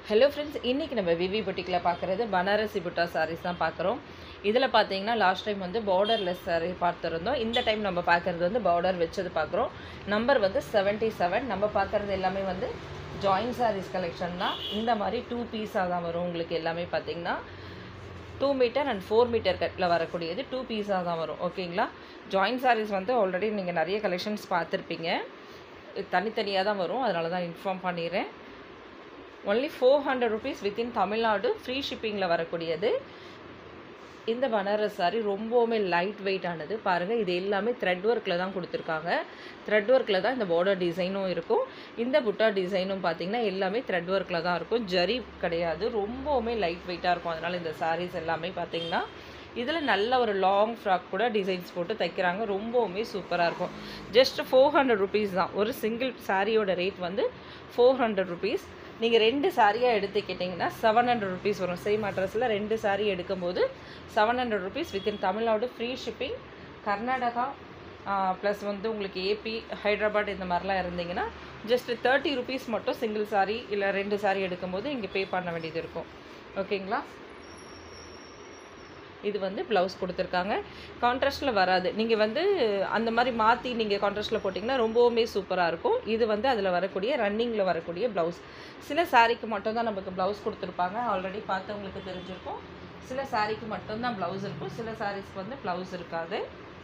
hello friends இன்றைக்கி நம்ம விவி புட்டிக்கில் பார்க்குறது பனாரசி புட்டா சாரீஸ் தான் பார்க்குறோம் இதில் பார்த்தீங்கன்னா லாஸ்ட் டைம் வந்து பார்டர்லெஸ் saree பார்த்துருந்தோம் இந்த டைம் நம்ம பார்க்குறது வந்து பார்டர் வச்சது பார்க்குறோம் நம்பர் வந்து செவன்ட்டி செவன் நம்ம பார்க்குறது எல்லாமே வந்து ஜாயின் சாரீஸ் கலெக்ஷன் தான் இந்த மாதிரி டூ பீஸாக தான் வரும் உங்களுக்கு எல்லாமே பார்த்தீங்கன்னா two meter and four meter கட்டில் வரக்கூடியது டூ பீஸாக தான் வரும் ஓகேங்களா ஜாயின் சாரீஸ் வந்து ஆல்ரெடி நீங்கள் நிறைய கலெக்ஷன்ஸ் பார்த்துருப்பீங்க இது தனித்தனியாக தான் வரும் அதனால தான் இன்ஃபார்ம் பண்ணிடுறேன் only four hundred rupees within Tamil Nadu free ஷிப்பிங்கில் வரக்கூடியது இந்த பனாரஸ் சாரி ரொம்பவுமே லைட் வெயிட் ஆனது பாருங்கள் இது எல்லாமே த்ரெட் ஒர்க்கில் தான் கொடுத்துருக்காங்க த்ரெட் ஒர்க்கில் தான் இந்த பார்டர் டிசைனும் இருக்கும் இந்த புட்டா டிசைனும் பார்த்தீங்கன்னா எல்லாமே த்ரெட் ஒர்க்கில் தான் இருக்கும் ஜரி கிடையாது ரொம்பவுமே லைட் வெயிட்டாக இருக்கும் அதனால் இந்த சாரீஸ் எல்லாமே பார்த்தீங்கன்னா இதில் நல்ல ஒரு லாங் ஃப்ராக் கூட டிசைன்ஸ் போட்டு தைக்கிறாங்க ரொம்பவுமே சூப்பராக இருக்கும் ஜஸ்ட் ஃபோர் ஹண்ட்ரட் ருபீஸ் தான் ஒரு சிங்கிள் சாரியோட ரேட் வந்து ஃபோர் ஹண்ட்ரட் ருபீஸ் நீங்கள் ரெண்டு சாரியாக எடுத்துக்கிட்டிங்கன்னா செவன் ஹண்ட்ரட் ருபீஸ் வரும் சேம் அட்ரஸில் ரெண்டு சாரி எடுக்கும்போது seven hundred rupees within Tamil Nadu free shipping Karnataka plus வந்து உங்களுக்கு ஏபி ஹைதராபாத் இந்த மாதிரிலாம் இருந்தீங்கன்னா ஜஸ்ட் தேர்ட்டி ருபீஸ் மட்டும் சிங்கிள் சாரி இல்லை ரெண்டு சாரி எடுக்கும்போது இங்கே பே பண்ண வேண்டியது இருக்கும் ஓகேங்களா இது வந்து ப்ளவுஸ் கொடுத்துருக்காங்க கான்ட்ராஸ்ட்டில் வராது நீங்கள் வந்து அந்த மாதிரி மாற்றி நீங்கள் கான்ட்ராஸ்ட்டில் போட்டிங்கன்னா ரொம்பவுமே சூப்பராக இருக்கும் இது வந்து அதில் வரக்கூடிய ரன்னிங்கில் வரக்கூடிய ப்ளவுஸ் சில சாரீக்கு மட்டும்தான் நமக்கு ப்ளவுஸ் கொடுத்துருப்பாங்க ஆல்ரெடி பார்த்தவங்களுக்கு தெரிஞ்சிருக்கும் சில சாரீக்கு மட்டும்தான் ப்ளவுஸ் இருக்கும் சில சாரீஸ்க்கு வந்து ப்ளவுஸ் இருக்காது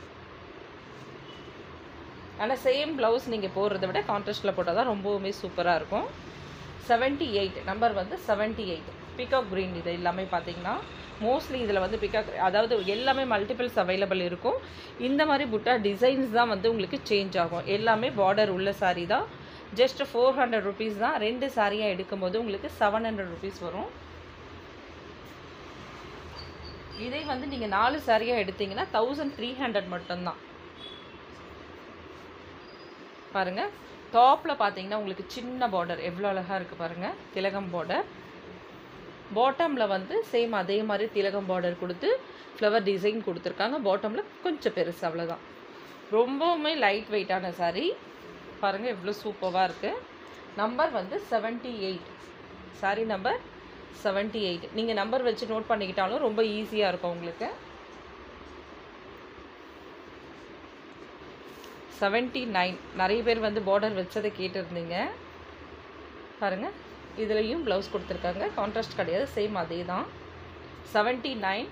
ஆனால் சேம் ப்ளவுஸ் நீங்கள் போடுறத விட கான்ட்ராஸ்ட்டில் போட்டால் தான் ரொம்பவுமே சூப்பராக இருக்கும் செவன்ட்டி எயிட் நம்பர் வந்து செவன்ட்டி எயிட் பிகாக் க்ரீன் இது எல்லாமே பார்த்தீங்கன்னா மோஸ்ட்லி இதில் வந்து பிகாக் அதாவது எல்லாமே மல்டிபிள்ஸ் அவைலபிள் இருக்கும் இந்த மாதிரி புட்டா டிசைன்ஸ் தான் வந்து உங்களுக்கு சேஞ்ச் ஆகும் எல்லாமே பார்டர் உள்ள சாரீ தான் ஜஸ்ட் ஃபோர் ஹண்ட்ரட் ருபீஸ் தான் ரெண்டு சாரியாக எடுக்கும்போது உங்களுக்கு செவன் ஹண்ட்ரட் ருபீஸ் வரும் இதே வந்து நீங்கள் நாலு சாரியாக எடுத்தீங்கன்னா தௌசண்ட் த்ரீ ஹண்ட்ரட் மட்டும்தான் பாருங்கள் டாப்பில் பார்த்தீங்கன்னா உங்களுக்கு சின்ன பார்டர் எவ்வளோ அழகாக இருக்குது பாருங்கள் திலகம் பார்டர் பாட்டமில் வந்து சேம் அதே மாதிரி திலகம் பார்டர் கொடுத்து ஃப்ளவர் டிசைன் கொடுத்துருக்காங்க பாட்டமில் கொஞ்சம் பெருசு அவ்வளோதான் ரொம்பவுமே லைட் வெயிட்டான சாரீ பாருங்கள் எவ்வளோ சூப்பராக இருக்குது நம்பர் வந்து seventy eight sari number seventy eight நீங்கள் நம்பர் வச்சு நோட் பண்ணிக்கிட்டாலும் ரொம்ப ஈஸியாக இருக்கும் உங்களுக்கு செவன்ட்டி நைன் நிறைய பேர் வந்து பார்டர் வச்சதை கேட்டிருந்தீங்க பாருங்கள் இதுலேயும் ப்ளவுஸ் கொடுத்துருக்காங்க கான்ட்ராஸ்ட் கிடையாது சேம் அதே தான் செவன்ட்டி நைன்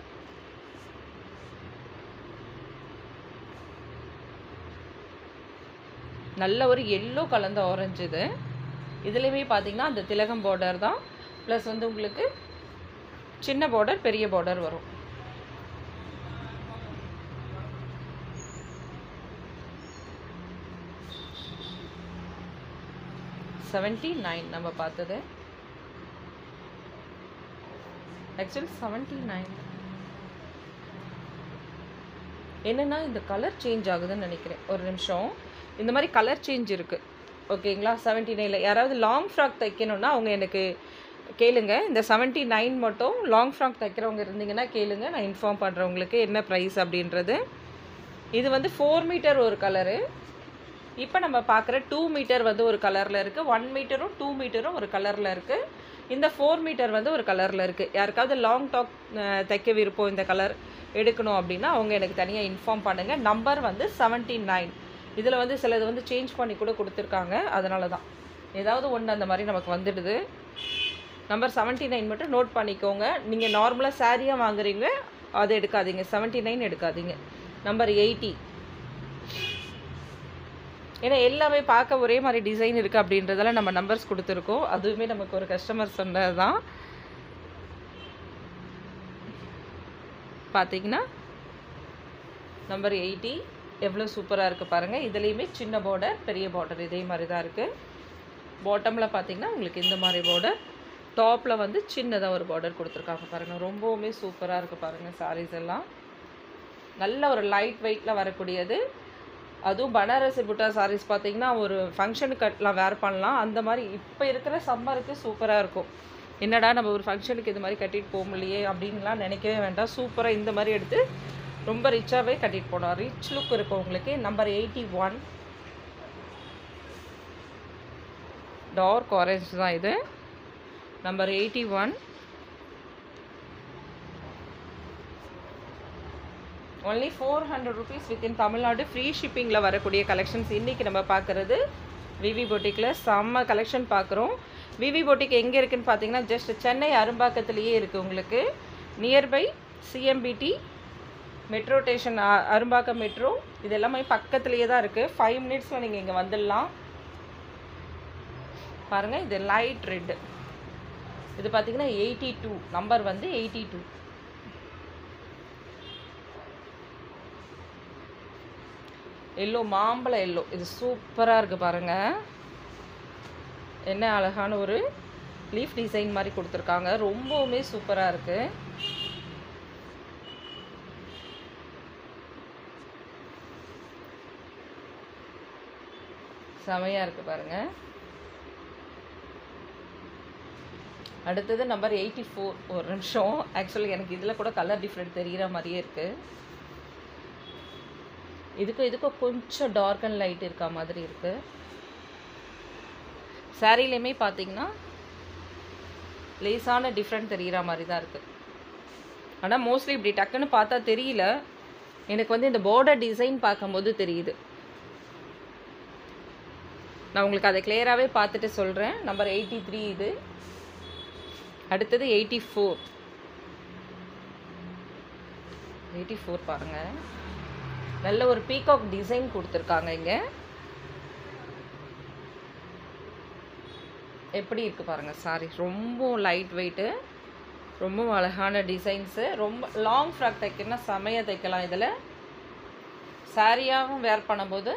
நல்ல ஒரு எல்லோ கலந்த ஆரஞ்சு இது இதுலேயுமே பார்த்தீங்கன்னா அந்த திலகம் பார்டர் தான் ப்ளஸ் வந்து உங்களுக்கு சின்ன பார்டர் பெரிய பார்டர் வரும் செவன்ட்டி நைன் நம்ம பார்த்தது ஆக்சுவலி செவன்ட்டி நைன் என்னென்னா இந்த கலர் சேஞ்ச் ஆகுதுன்னு நினைக்கிறேன் ஒரு நிமிஷம் இந்த மாதிரி கலர் சேஞ்ச் இருக்குது ஓகேங்களா செவன்ட்டி நைனில் யாராவது லாங் ஃப்ராக் தைக்கணுன்னா அவங்க எனக்கு கேளுங்க இந்த செவன்ட்டி நைன் மட்டும் லாங் ஃப்ராக் தைக்கிறவங்க இருந்தீங்கன்னா கேளுங்க நான் இன்ஃபார்ம் பண்ணுறேன் உங்களுக்கு என்ன ப்ரைஸ் அப்படின்றது இது வந்து ஃபோர் மீட்டர் ஒரு கலரு இப்போ நம்ம பார்க்குற டூ மீட்டர் வந்து ஒரு கலரில் இருக்குது ஒன் மீட்டரும் டூ மீட்டரும் ஒரு கலரில் இருக்குது இந்த ஃபோர் மீட்டர் வந்து ஒரு கலரில் இருக்குது யாருக்காவது லாங் டாக் தைக்க விருப்பம் இந்த கலர் எடுக்கணும் அப்படின்னா அவங்க எனக்கு தனியாக இன்ஃபார்ம் பண்ணுங்கள் நம்பர் வந்து செவன்ட்டி நைன் இதில் வந்து சிலது வந்து சேஞ்ச் பண்ணி கூட கொடுத்துருக்காங்க அதனால தான் ஏதாவது ஒன்று அந்த மாதிரி நமக்கு வந்துடுது நம்பர் செவன்ட்டி நைன் மட்டும் நோட் பண்ணிக்கோங்க நீங்கள் நார்மலாக சாரியாக வாங்குறீங்க அதை எடுக்காதீங்க செவன்ட்டி நைன் எடுக்காதீங்க நம்பர் எயிட்டி ஏன்னா எல்லாமே பார்க்க ஒரே மாதிரி டிசைன் இருக்குது அப்படின்றதால நம்ம நம்பர்ஸ் கொடுத்துருக்கோம் அதுவுமே நமக்கு ஒரு கஸ்டமர் சொன்னது தான் பார்த்தீங்கன்னா நம்பர் எயிட்டி எவ்வளோ சூப்பராக இருக்குது பாருங்கள் இதுலேயுமே சின்ன பார்டர் பெரிய பார்டர் இதே மாதிரி தான் இருக்குது பாட்டமில் பார்த்தீங்கன்னா உங்களுக்கு இந்த மாதிரி பார்டர் டாப்பில் வந்து சின்னதாக ஒரு பார்டர் கொடுத்துருக்காங்க பாருங்கள் ரொம்பவுமே சூப்பராக இருக்குது பாருங்கள் சாரீஸ் எல்லாம் நல்ல ஒரு லைட் வெயிட்டில் வரக்கூடியது அதுவும் பனாரசி புட்டா சாரீஸ் பார்த்தீங்கன்னா ஒரு ஃபங்க்ஷனுக்கு கட்டலாம் வேர் பண்ணலாம் அந்த மாதிரி இப்போ இருக்கிற சம்மருக்கு சூப்பராக இருக்கும் என்னடா நம்ம ஒரு ஃபங்க்ஷனுக்கு இது மாதிரி கட்டிட்டு போக முடியலையே அப்படின்லாம் நினைக்கவே வேண்டாம் சூப்பராக இந்த மாதிரி எடுத்து ரொம்ப ரிச்சாகவே கட்டிட்டு போகலாம் ரிச் லுக் இருக்கும் உங்களுக்கு number eighty one dark orange தான் இது number eighty one only four hundred rupees within Tamil Nadu free ஷிப்பிங்கில் வரக்கூடிய கலெக்ஷன்ஸ் இன்றைக்கி நம்ம பார்க்குறது விவி பொட்டிக்கில் செம்ம கலெக்ஷன் பார்க்குறோம் விவி பொட்டிக் எங்கே இருக்குன்னு பார்த்தீங்கன்னா ஜஸ்ட் சென்னை அரும்பாக்கத்துலேயே இருக்குது உங்களுக்கு nearby CMBT metro station Arumbakkam metro இது எல்லாமே பக்கத்துலேயே தான் இருக்குது ஃபைவ் மினிட்ஸில் நீங்கள் இங்கே வந்துடலாம் பாருங்கள் இது லைட் ரெட்டு இது பார்த்தீங்கன்னா எயிட்டி டூ நம்பர் வந்து எயிட்டி டூ எல்லோ மாம்பழ எல்லோ இது சூப்பராக இருக்குது பாருங்கள் என்ன அழகான ஒரு லீஃப் டிசைன் மாதிரி கொடுத்துருக்காங்க ரொம்பவுமே சூப்பராக இருக்குது செமையாக இருக்குது பாருங்கள் அடுத்தது நம்பர் எயிட்டி ஃபோர் ஒரு நிமிஷம் ஆக்சுவலி எனக்கு இதில் கூட கலர் டிஃப்ரெண்ட் தெரிகிற மாதிரியே இருக்குது இதுக்கும் இதுக்கும் கொஞ்சம் டார்க் அண்ட் லைட் இருக்க மாதிரி இருக்குது சாரீலையுமே பார்த்தீங்கன்னா லேஸான டிஃப்ரெண்ட் தெரிகிற மாதிரி தான் இருக்குது ஆனால் மோஸ்ட்லி இப்படி டக்குன்னு பார்த்தா தெரியல எனக்கு வந்து இந்த பார்டர் டிசைன் பார்க்கும்போது தெரியுது நான் உங்களுக்கு அதை கிளியராகவே பார்த்துட்டு சொல்கிறேன் நம்பர் எயிட்டி த்ரீ இது அடுத்தது எயிட்டி ஃபோர் எயிட்டி ஃபோர் பாருங்கள் நல்ல ஒரு பீகாக் டிசைன் கொடுத்துருக்காங்க இங்கே எப்படி இருக்குது பாருங்கள் சாரி ரொம்ப லைட் வெயிட்டு ரொம்ப அழகான டிசைன்ஸு ரொம்ப லாங் ஃப்ராக் தைக்கணும்னா செமையாக தைக்கலாம் இதில் சாரியாகவும் வேர் பண்ணும்போது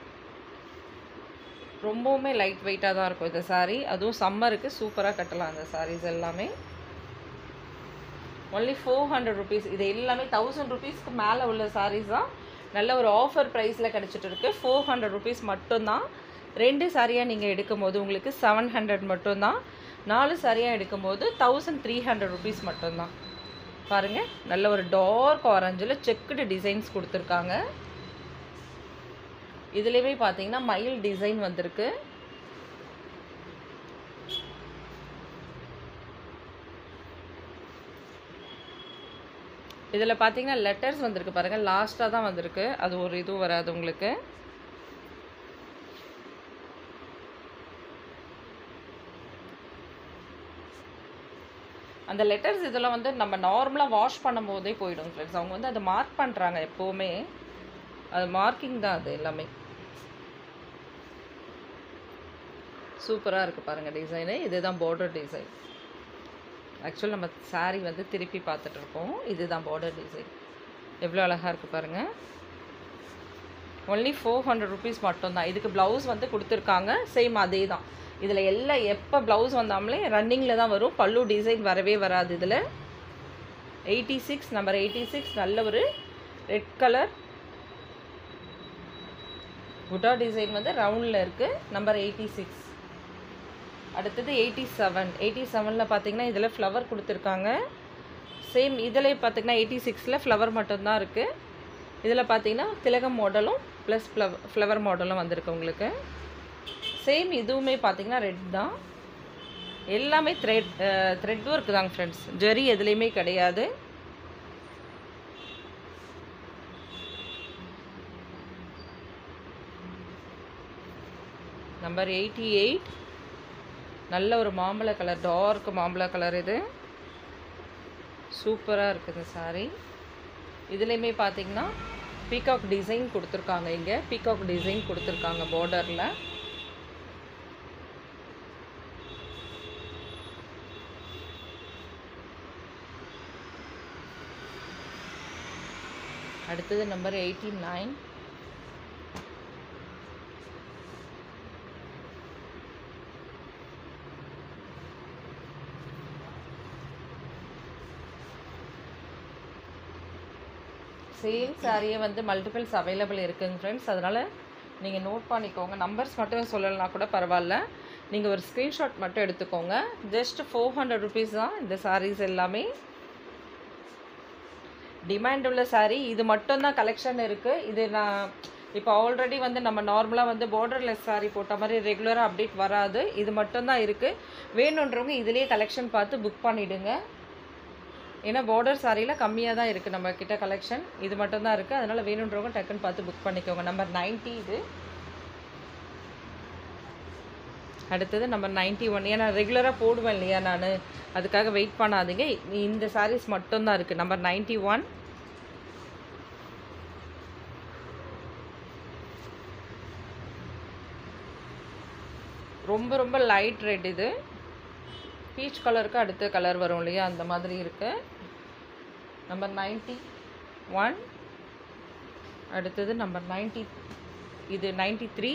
ரொம்பவுமே லைட் வெயிட்டாக தான் இருக்கும் இந்த சாரீ அதுவும் சம்மருக்கு சூப்பராக கட்டலாம் அந்த சாரீஸ் எல்லாமே ஒன்லி ஃபோர் ஹண்ட்ரட் ருபீஸ் இது எல்லாமே தௌசண்ட் ருபீஸ்க்கு மேலே உள்ள சாரீஸ் தான் நல்ல ஒரு ஆஃபர் ப்ரைஸில் கிடச்சிட்டு இருக்கு ஃபோர் ஹண்ட்ரட் ருபீஸ் மட்டும்தான் ரெண்டு சாரியாக நீங்கள் எடுக்கும்போது உங்களுக்கு செவன் ஹண்ட்ரட் மட்டும்தான் நாலு சாரியாக எடுக்கும்போது தௌசண்ட் த்ரீ ஹண்ட்ரட் ருபீஸ் மட்டும்தான் பாருங்கள் நல்ல ஒரு டார்க் ஆரஞ்சில் செக்குடு டிசைன்ஸ் கொடுத்துருக்காங்க இதுலேயுமே பார்த்தீங்கன்னா மயில் டிசைன் வந்திருக்கு இதில் பார்த்தீங்கன்னா லெட்டர்ஸ் வந்திருக்கு பாருங்கள் லாஸ்ட்டாக தான் வந்திருக்கு அது ஒரு இதுவும் வராது உங்களுக்கு அந்த லெட்டர்ஸ் இதெல்லாம் வந்து நம்ம நார்மலாக வாஷ் பண்ணும்போதே போயிடும் ஃப்ரெண்ட்ஸ் அவங்க வந்து அதை மார்க் பண்ணுறாங்க எப்போவுமே அது மார்க்கிங் தான் அது எல்லாமே சூப்பராக இருக்குது பாருங்கள் டிசைனு இதுதான் பார்டர் டிசைன் ஆக்சுவல் நம்ம சாரீ வந்து திருப்பி பார்த்துட்ருக்கோம் இதுதான் பார்டர் டிசைன் எவ்வளோ அழகாக இருக்குது பாருங்கள் ஒன்லி ஃபோர் ஹண்ட்ரட் ருபீஸ் மட்டும்தான் இதுக்கு ப்ளவுஸ் வந்து கொடுத்துருக்காங்க சேம் அதே தான் இதில் எல்லாம் எப்போ ப்ளவுஸ் வந்தாமலே ரன்னிங்கில் தான் வரும் பல்லு டிசைன் வரவே வராது இதில் eighty six number eighty six நல்ல ஒரு ரெட் கலர் புட்டா டிசைன் வந்து ரவுண்டில் இருக்குது நம்பர் எயிட்டி சிக்ஸ் அடுத்தது எயிட்டி செவன் எயிட்டி செவனில் பார்த்தீங்கன்னா இதில் ஃப்ளவர் கொடுத்துருக்காங்க சேம் இதில் பார்த்தீங்கன்னா எயிட்டி சிக்ஸில் ஃப்ளவர் மட்டும்தான் இருக்குது இதில் பார்த்தீங்கன்னா திலகம் மாடலும் ப்ளஸ் ஃப்ளவ் ஃப்ளவர் மாடலும் வந்திருக்கு உங்களுக்கு சேம் இதுவுமே பார்த்தீங்கன்னா ரெட் தான் எல்லாமே த்ரெட் த்ரெட் ஒர்க் தாங்க ஃப்ரெண்ட்ஸ் ஜெரி எதுலேயுமே கிடையாது நம்பர் எயிட்டி எயிட் நல்ல ஒரு மாம்பழ கலர் டார்க் மாம்பழ கலர் இது சூப்பராக இருக்குது சாரி இதுலேயுமே பார்த்தீங்கன்னா பீகாக் டிசைன் கொடுத்துருக்காங்க இங்கே பீகாக் டிசைன் கொடுத்துருக்காங்க பார்டரில் அடுத்தது நம்பர் எயிட்டி நைன் சேம் சாரியே வந்து மல்டிபிள்ஸ் அவைலபிள் இருக்குங்க ஃப்ரெண்ட்ஸ் அதனால் நீங்கள் நோட் பண்ணிக்கோங்க நம்பர்ஸ் மட்டும் சொல்லலைனா கூட பரவாயில்ல நீங்கள் ஒரு ஸ்க்ரீன்ஷாட் மட்டும் எடுத்துக்கோங்க ஜஸ்ட் ஃபோர் ஹண்ட்ரட் ருபீஸ் தான் இந்த சாரீஸ் எல்லாமே டிமாண்ட் உள்ள சாரீ இது மட்டும்தான் கலெக்ஷன் இருக்குது இது நான் இப்போ ஆல்ரெடி வந்து நம்ம நார்மலாக வந்து பார்டர்லெஸ் saree போட்ட மாதிரி ரெகுலராக அப்டேட் வராது இது மட்டும்தான் இருக்குது வேணுன்றவங்க இதுலேயே கலெக்ஷன் பார்த்து புக் பண்ணிவிடுங்க ஏன்னா பார்டர் சாரியில் கம்மியாக தான் இருக்குது நம்ம கிட்ட கலெக்ஷன் இது மட்டும்தான் இருக்குது அதனால் வேணுன்றவங்க டக்குன்னு பார்த்து புக் பண்ணிக்கோங்க நம்பர் 90 இது அடுத்தது நம்பர் 91 ஒன் ஏன்னா ரெகுலராக போடுவேன் இல்லையா நான் அதுக்காக வெயிட் பண்ணாதீங்க இந்த சாரீஸ் மட்டும்தான் இருக்குது நம்பர் 91 ஒன் ரொம்ப ரொம்ப லைட் ரெட் இது பீச் கலருக்கு அடுத்த கலர் வரும் இல்லையா அந்த மாதிரி இருக்கு நம்பர் 91 ஒன் அடுத்தது நம்பர் 90 இது 93 த்ரீ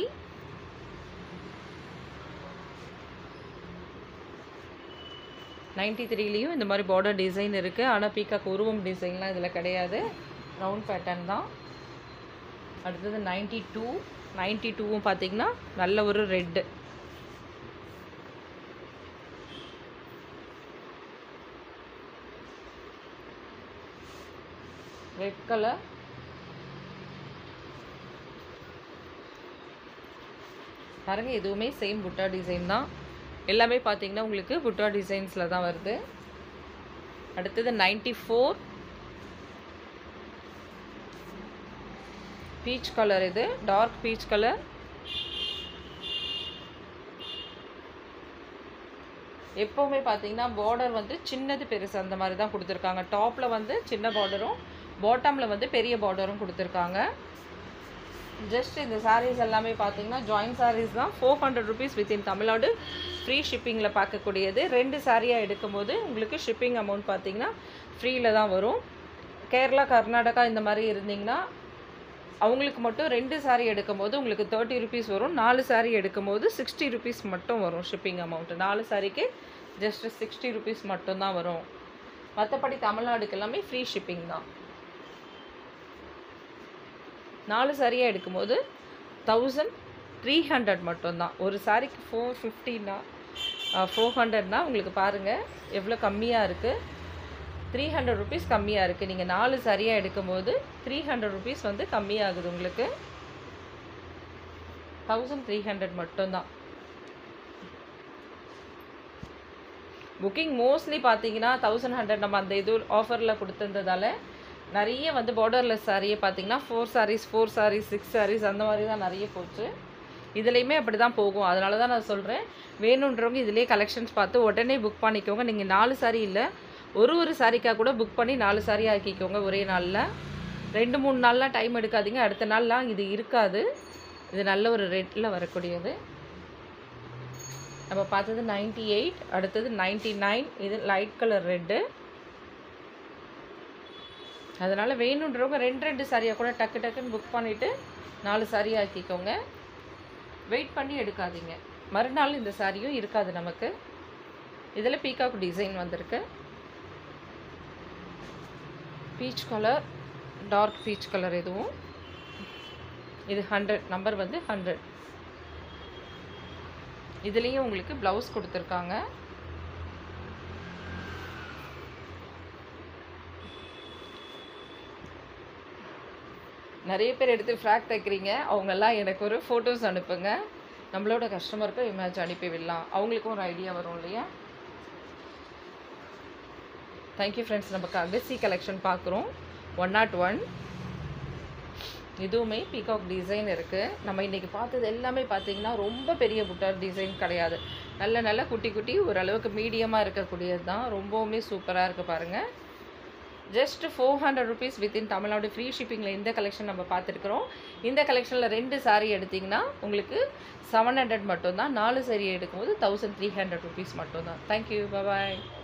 நைன்டி த்ரீலேயும் இந்த மாதிரி பார்டர் டிசைன் இருக்குது ஆனால் பீக்காக் உருவம் டிசைன்லாம் இதில் கிடையாது ரவுண்ட் பேட்டர்ன் தான் அடுத்தது 92 டூ நைன்ட்டி டூவும் பார்த்தீங்கன்னா நல்ல ஒரு ரெட்டு ரெட் கலர் பாருங்க எதுவுமே சேம் புட்டா டிசைன் தான் எல்லாமே பார்த்தீங்கன்னா உங்களுக்கு புட்டா டிசைன்ஸில் தான் வருது அடுத்தது 94 ஃபோர் பீச் கலர் இது டார்க் பீச் கலர் எப்போவுமே பார்த்தீங்கன்னா பார்டர் வந்து சின்னது பெருசு அந்த மாதிரி தான் கொடுத்துருக்காங்க டாப்பில் வந்து சின்ன பார்டரும் பாட்டமில் வந்து பெரிய பார்டரும் கொடுத்துருக்காங்க ஜஸ்ட் இந்த சாரீஸ் எல்லாமே பார்த்தீங்கன்னா ஜாயின்ட் சாரீஸ் தான் four hundred rupees within Tamil Nadu free ஷிப்பிங்கில் பார்க்கக்கூடியது ரெண்டு சாரியாக எடுக்கும்போது உங்களுக்கு ஷிப்பிங் அமௌண்ட் பார்த்தீங்கன்னா ஃப்ரீயில் தான் வரும் கேரளா கர்நாடகா இந்த மாதிரி இருந்தீங்கன்னா அவங்களுக்கு மட்டும் ரெண்டு சாரீ எடுக்கும்போது உங்களுக்கு தேர்ட்டி ருபீஸ் வரும் நாலு சாரீ எடுக்கும்போது சிக்ஸ்டி ருபீஸ் மட்டும் வரும் ஷிப்பிங் அமௌண்ட் நாலு சாரீக்கு ஜஸ்ட் சிக்ஸ்டி ருபீஸ் மட்டும்தான் வரும் மற்றபடி தமிழ்நாடுக்கு எல்லாமே ஃப்ரீ ஷிப்பிங் தான் நாலு சாரியாக எடுக்கும்போது தௌசண்ட் த்ரீ ஹண்ட்ரட் மட்டும்தான் ஒரு சாரிக்கு ஃபோர் ஃபிஃப்டின்னா ஃபோர் ஹண்ட்ரட்னா உங்களுக்கு பாருங்கள் எவ்வளோ கம்மியாக இருக்குது த்ரீ ஹண்ட்ரட் ருபீஸ் கம்மியாக இருக்குது நீங்கள் நாலு சாரியாக எடுக்கும்போது த்ரீ ஹண்ட்ரட் ருபீஸ் வந்து கம்மியாகுது உங்களுக்கு தௌசண்ட் த்ரீ ஹண்ட்ரட் மட்டும்தான் புக்கிங் மோஸ்ட்லி பார்த்தீங்கன்னா தௌசண்ட் ஹண்ட்ரட் நம்ம அந்த இது ஆஃபரில் கொடுத்துருந்ததால நிறைய வந்து பார்டர்லெஸ் சாரியே பார்த்தீங்கன்னா four saris four saris six saris அந்த மாதிரி தான் நிறைய போச்சு இதுலேயுமே அப்படி தான் போகும் அதனால தான் நான் சொல்கிறேன் வேணுன்றவங்க இதுலேயே கலெக்ஷன்ஸ் பார்த்து உடனே புக் பண்ணிக்கோங்க நீங்கள் நாலு சாரி இல்லை ஒரு ஒரு சாரிக்காக கூட புக் பண்ணி நாலு சாரி ஆக்கிக்கோங்க ஒரே நாளில் ரெண்டு மூணு நாள்லாம் டைம் எடுக்காதீங்க அடுத்த நாள்லாம் இது இருக்காது இது நல்ல ஒரு ரேட்டில் வரக்கூடியது நம்ம பார்த்தது 98 எயிட் அடுத்தது 99 நைன் இது லைட் கலர் ரெட்டு அதனால் வேணுன்றவங்க ரெண்டு ரெண்டு சாரியாக கூட டக்கு டக்குன்னு புக் பண்ணிவிட்டு நாலு சாரி ஆக்கிக்கோங்க வெயிட் பண்ணி எடுக்காதீங்க மறுநாள் இந்த சாரியும் இருக்காது நமக்கு இதில் பீகாக் டிசைன் வந்திருக்கு peach colour dark peach colour இதுவும் இது ஹண்ட்ரட் நம்பர் வந்து ஹண்ட்ரட் இதுலேயும் உங்களுக்கு ப்ளவுஸ் கொடுத்துருக்காங்க நிறைய பேர் எடுத்து ஃப்ராக் தைக்கிறீங்க அவங்கெல்லாம் எனக்கு ஒரு ஃபோட்டோஸ் அனுப்புங்க நம்மளோட கஸ்டமருக்கு இமேஜ் அனுப்பி விடலாம் அவங்களுக்கும் ஒரு ஐடியா வரும் இல்லையா தேங்க்யூ ஃப்ரெண்ட்ஸ் நமக்கு அகசி கலெக்ஷன் பார்க்குறோம் ஒன் நாட் ஒன் இதுவுமே பீகாக் டிசைன் இருக்குது நம்ம இன்றைக்கி பார்த்தது எல்லாமே பார்த்தீங்கன்னா ரொம்ப பெரிய புட்டார் டிசைன் கிடையாது நல்ல நல்ல குட்டி குட்டி ஓரளவுக்கு மீடியமாக இருக்கக்கூடியது தான் ரொம்பவுமே சூப்பராக இருக்குது பாருங்கள் just four hundred rupees within Tamil Nadu free ஷிப்பிங்கில் இந்த கலெக்ஷன் நம்ம பார்த்துருக்குறோம் இந்த கலெக்ஷனில் ரெண்டு saree எடுத்திங்கன்னா உங்களுக்கு செவன் ஹண்ட்ரட் மட்டும்தான் நாலு saree எடுக்கும்போது தௌசண்ட் த்ரீ ஹண்ட்ரட் ருபீஸ் மட்டும்தான் தேங்க்யூ பாய்